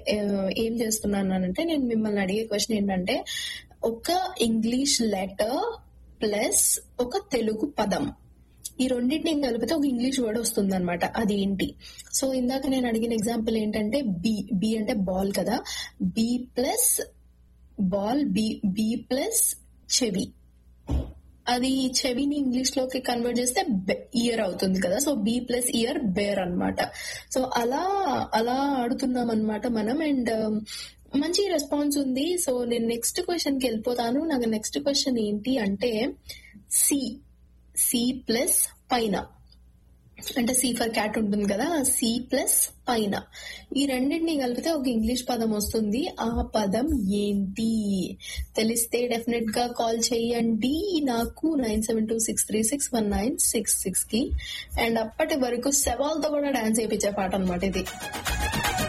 ఆ, ఏం చేస్తున్నానంటే నేను మిమ్మల్ని అడిగే క్వశ్చన్ ఏంటంటే ఒక ఇంగ్లీష్ లెటర్ ప్లస్ ఒక తెలుగు పదం ఈ రెండింటిని కలిపితే ఒక ఇంగ్లీష్ వర్డ్ వస్తుంది అనమాట అది ఏంటి సో ఇందాక నేను అడిగిన ఎగ్జాంపుల్ ఏంటంటే బి బి అంటే బాల్ కదా B plus ball B B plus చెవి అది చెవిని ఇంగ్లీష్ లోకి కన్వర్ట్ చేస్తే ఇయర్ అవుతుంది కదా so B plus ear bear అన్నమాట సో అలా అలా ఆడుతున్నాం అనమాట మనం అండ్ మంచి రెస్పాన్స్ ఉంది సో నేను నెక్స్ట్ క్వశ్చన్ కి వెళ్ళిపోతాను నాకు నెక్స్ట్ క్వశ్చన్ ఏంటి అంటే సి సి ప్లస్ పైన అంటే సి ఫర్ క్యాట్ ఉంటుంది కదా సి ప్లస్ పైన ఈ రెండింటిని కలిపితే ఒక ఇంగ్లీష్ పదం వస్తుంది ఆ పదం ఏంటి తెలిస్తే డెఫినెట్ గా కాల్ చేయండి నాకు nine seven two six three six one nine six six కి అండ్ అప్పటి వరకు సెవాల్తో కూడా డాన్స్ చేయించే పాట అనమాట ఇది